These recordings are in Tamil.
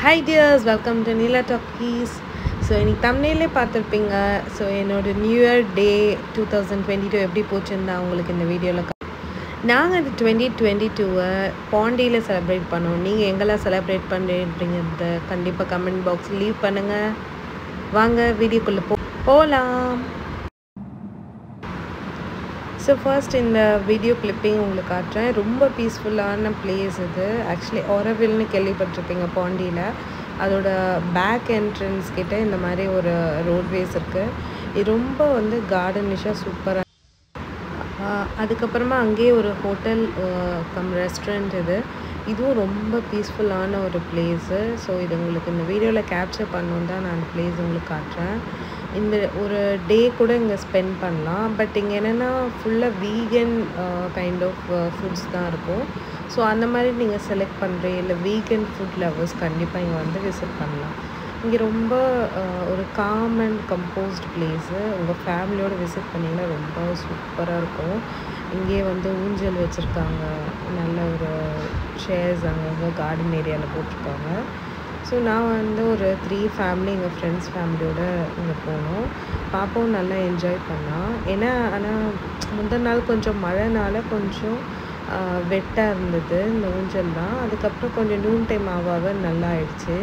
hi dears welcome to Neela talkies so இன்னைக்கு தமிழ்லே பார்த்துருப்பீங்க ஸோ என்னோட new year day two thousand twenty two எப்படி போச்சுன்னு தான் உங்களுக்கு இந்த வீடியோவில் நாங்கள் இந்த டுவெண்ட்டி டுவெண்ட்டி டூவை பாண்டியில் செலிப்ரேட் பண்ணோம் நீங்கள் எங்கெல்லாம் செலிப்ரேட் பண்ணுறீங்கிறத கண்டிப்பாக கமெண்ட் பாக்ஸ் லீவ் பண்ணுங்கள் வாங்க வீடியோக்குள்ளே போ போகலாம் ஸோ ஃபர்ஸ்ட் இந்த வீடியோ கிளிப்பிங் உங்களுக்கு காட்டுறேன் ரொம்ப பீஸ்ஃபுல்லான பிளேஸ் இது ஆக்சுவலி ஒரவில்னு கேள்விப்பட்டிருப்பீங்க பாண்டியில் அதோட பேக் என்ட்ரன்ஸ் கிட்ட இந்த மாதிரி ஒரு ரோட்வேஸ் இருக்குது இது ரொம்ப வந்து கார்டனிஷாக சூப்பராக அதுக்கப்புறமா அங்கேயே ஒரு ஹோட்டல் கம் ரெஸ்டாரண்ட் இது இதுவும் ரொம்ப பீஸ்ஃபுல்லான ஒரு பிளேஸு ஸோ இது உங்களுக்கு இந்த வீடியோவில் கேப்சர் பண்ணணும் தான் நான் அந்த பிளேஸ் உங்களுக்கு காட்டுறேன் இந்த ஒரு டே கூட இங்கே ஸ்பெண்ட் பண்ணலாம் பட் இங்கே என்னென்னா ஃபுல்லாக வீகன் கைண்ட் ஆஃப் ஃபுட்ஸ் தான் இருக்கும் ஸோ அந்த மாதிரி நீங்கள் செலக்ட் பண்ணுற இல்லை வீகன் ஃபுட் லவர்ஸ் கண்டிப்பாக இங்கே வந்து விசிட் பண்ணலாம் இங்கே ரொம்ப ஒரு காம் அண்ட் கம்போஸ்ட் பிளேஸு உங்கள் ஃபேமிலியோடு விசிட் பண்ணிங்கன்னா ரொம்ப சூப்பராக இருக்கும் இங்கே வந்து ஊஞ்சல் வச்சுருக்காங்க நல்ல ஒரு சேர்ஸ் அங்கங்கே கார்டன் ஏரியாவில் போட்டிருக்காங்க ஸோ நான் வந்து ஒரு த்ரீ ஃபேமிலி எங்கள் ஃப்ரெண்ட்ஸ் ஃபேமிலியோடு இங்கே போனோம் பாப்பாவும் நல்லா என்ஜாய் பண்ணால் ஏன்னா ஆனால் முந்தின நாள் கொஞ்சம் மழைனால கொஞ்சம் வெட்டாக இருந்தது இந்த ஊஞ்சல் தான் அதுக்கப்புறம் கொஞ்சம் நூன் டைம் ஆக நல்லா ஆயிடுச்சு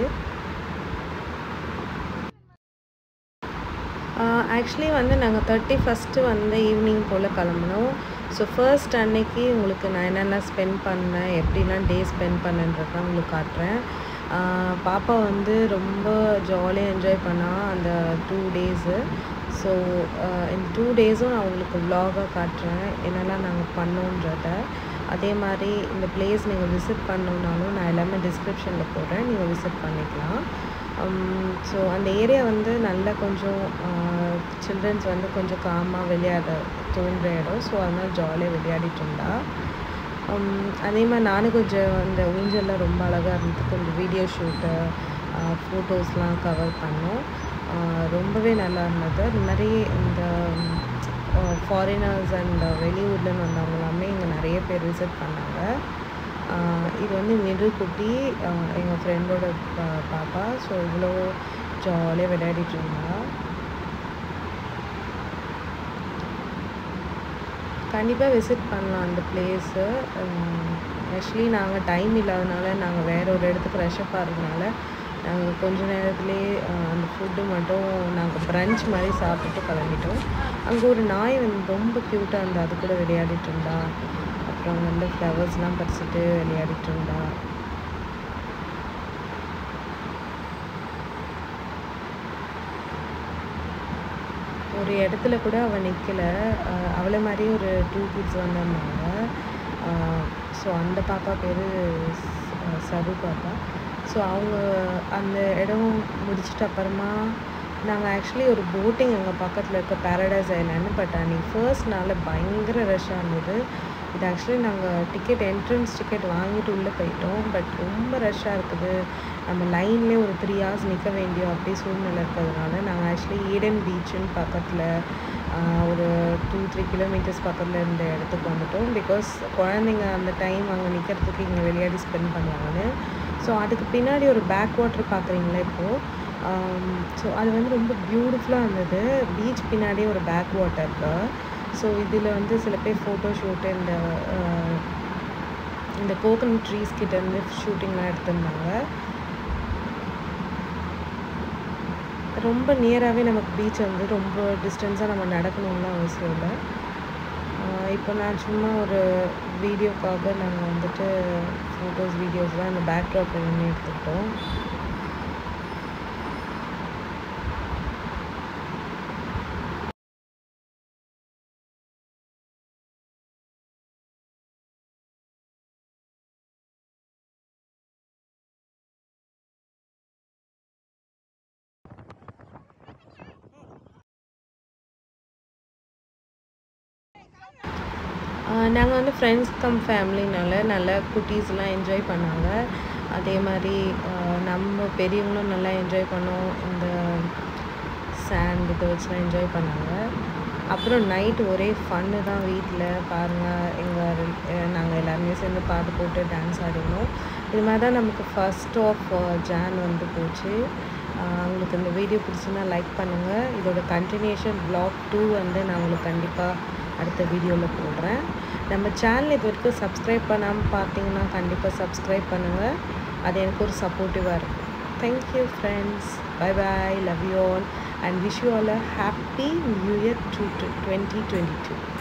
ஆக்சுவலி வந்து நாங்கள் தேர்ட்டி ஃபஸ்ட்டு வந்து ஈவினிங் போல் கிளம்புனோம் ஸோ ஃபர்ஸ்ட் அன்னைக்கு உங்களுக்கு நான் என்னென்ன ஸ்பெண்ட் பண்ணேன் எப்படிலாம் டே ஸ்பெண்ட் பண்ணேன்றதை உங்களுக்கு காட்டுறேன் பாப்பா வந்து ரொம்ப ஜாலியாக என்ஜாய் பண்ணால் அந்த டூ டேஸு ஸோ இந்த டூ டேஸும் நான் உங்களுக்கு விலாகாக காட்டுறேன் என்னெல்லாம் நாங்கள் பண்ணோன்றத அதே மாதிரி இந்த பிளேஸ் நீங்கள் விசிட் பண்ணணுன்னாலும் நான் எல்லாமே டிஸ்கிரிப்ஷனில் போடுறேன் நீங்கள் விசிட் பண்ணிக்கலாம் ஸோ அந்த ஏரியா வந்து நல்லா கொஞ்சம் சில்ட்ரன்ஸ் வந்து கொஞ்சம் காமாக விளையாட தோன்ற இடம் ஸோ அதனால் ஜாலியாக விளையாடிட்டு இருந்தா அதே மாதிரி நானும் கொஞ்சம் அந்த ஊஞ்சலில் ரொம்ப அழகாக இருந்தது கொஞ்சம் வீடியோ ஷூட்டு ஃபோட்டோஸ்லாம் கவர் பண்ணோம் ரொம்பவே நல்லா இருந்தது அது மாதிரி இந்த ஃபாரினர்ஸ் அண்ட் வெளியூர்லேருந்து வந்தவங்க எல்லாமே இங்கே நிறைய பேர் விசிட் பண்ணாங்க இது வந்து நெருக்குட்டி எங்கள் ஃப்ரெண்டோட பாப்பா ஸோ இவ்வளோ ஜாலியாக விளையாடிட்டு இருந்தா கண்டிப்பாக விசிட் பண்ணலாம் அந்த பிளேஸு ஆக்சுவலி நாங்கள் டைம் இல்லாதனால நாங்கள் வேற ஒரு இடத்துக்கு ரஷ்அப் ஆகிறதுனால நாங்கள் கொஞ்ச நேரத்துலேயே அந்த ஃபுட்டு மட்டும் நாங்கள் ப்ரன்ச் மாதிரி சாப்பிட்டு கிளம்பிட்டோம் அங்கே ஒரு நாய் வந்து ரொம்ப க்யூட்டாக இருந்தா அது கூட விளையாடிட்டு இருந்தா அப்புறம் வந்து ஃப்ளவர்ஸ்லாம் பறிச்சுட்டு விளையாடிட்டு இருந்தா ஒரு இடத்துல கூட அவள் நிற்கலை அவளை மாதிரி ஒரு டூ கிட்ஸ் வந்திருந்தாங்க ஸோ அந்த பாப்பா பேர் சரு பாப்பா ஸோ அவங்க அந்த இடம் முடிச்சிட்ட அப்புறமா நாங்கள் ஆக்சுவலி ஒரு போட்டிங் அங்கே பக்கத்தில் இருக்க பேரடைஸ் ஐலாண்டு பட் அன்றைக்கி ஃபர்ஸ்ட் நாள் பயங்கர ரஷ்ஷாக இருந்தது இது ஆக்சுவலி நாங்கள் டிக்கெட் என்ட்ரன்ஸ் டிக்கெட் வாங்கிட்டு உள்ளே போயிட்டோம் பட் ரொம்ப ரஷ்ஷாக இருக்குது நம்ம லைன்லேயே ஒரு த்ரீ ஹவர்ஸ் நிற்க வேண்டிய அப்படி சூழ்நிலை இருக்கிறதுனால நாங்கள் ஆக்சுவலி ஈடன் பீச்சுன்னு பக்கத்தில் ஒரு டூ த்ரீ கிலோமீட்டர்ஸ் பக்கத்தில் இருந்த இடத்துக்கு வந்துட்டோம் பிகாஸ் குழந்தைங்க அந்த டைம் அங்கே நிற்கிறதுக்கு இங்கே விளையாடி ஸ்பெண்ட் பண்ணுவாங்கன்னு ஸோ அதுக்கு பின்னாடி ஒரு பேக் வாட்டர் பார்க்குறீங்களா இப்போது ஸோ அது வந்து ரொம்ப பியூட்டிஃபுல்லாக இருந்தது பீச் பின்னாடியே ஒரு பேக் வாட்டர் இருக்கு ஸோ இதில் வந்து சில பேர் ஃபோட்டோ ஷூட்டு இந்த இந்த கோகனட் ட்ரீஸ் கிட்ட இருந்து ஷூட்டிங்லாம் எடுத்திருந்தாங்க ரொம்ப நியராகவே நமக்கு பீச் வந்து ரொம்ப டிஸ்டன்ஸாக நம்ம நடக்கணும்லாம் அவசியம் இல்லை இப்போ நான் சும்மா ஒரு வீடியோக்காக நாங்கள் வந்துட்டு ஃபோட்டோஸ் வீடியோஸ்லாம் இந்த பேக்ட்ராப்பில் நின்று எடுத்துக்கிட்டோம் நாங்கள் வந்து ஃப்ரெண்ட்ஸ் கம் ஃபேமிலினால நல்லா குட்டீஸ்லாம் என்ஜாய் பண்ணாங்க அதே மாதிரி நம்ம பெரியவங்களும் நல்லா என்ஜாய் பண்ணோம் இந்த சாண்ட் இதை வச்சுலாம் என்ஜாய் பண்ணாங்க அப்புறம் நைட்டு ஒரே ஃபன்னு தான் வீட்டில் பாருங்கள் எங்கள் நாங்கள் எல்லாருமே சேர்ந்து பாட்டு போட்டு டான்ஸ் ஆடினோம் இது மாதிரி தான் நமக்கு ஃபர்ஸ்ட் ஆஃப் ஜான் வந்து போச்சு ஆஹ் உங்களுக்கு இந்த வீடியோ பிடிச்சுன்னா லைக் பண்ணுங்கள் இதோட கண்டினியூஷன் vlog டூ வந்து நான் உங்களுக்கு கண்டிப்பாக அடுத்த வீடியோவில் போடுறேன் நம்ம சேனல் இது வரைக்கும் சப்ஸ்கிரைப் பண்ணாமல் பார்த்தீங்கன்னா கண்டிப்பாக சப்ஸ்கிரைப் பண்ணுங்கள் அது எனக்கு ஒரு சப்போர்ட்டிவாக இருக்கும் thank you friends bye bye love you all and wish you all a happy new year two twenty twenty two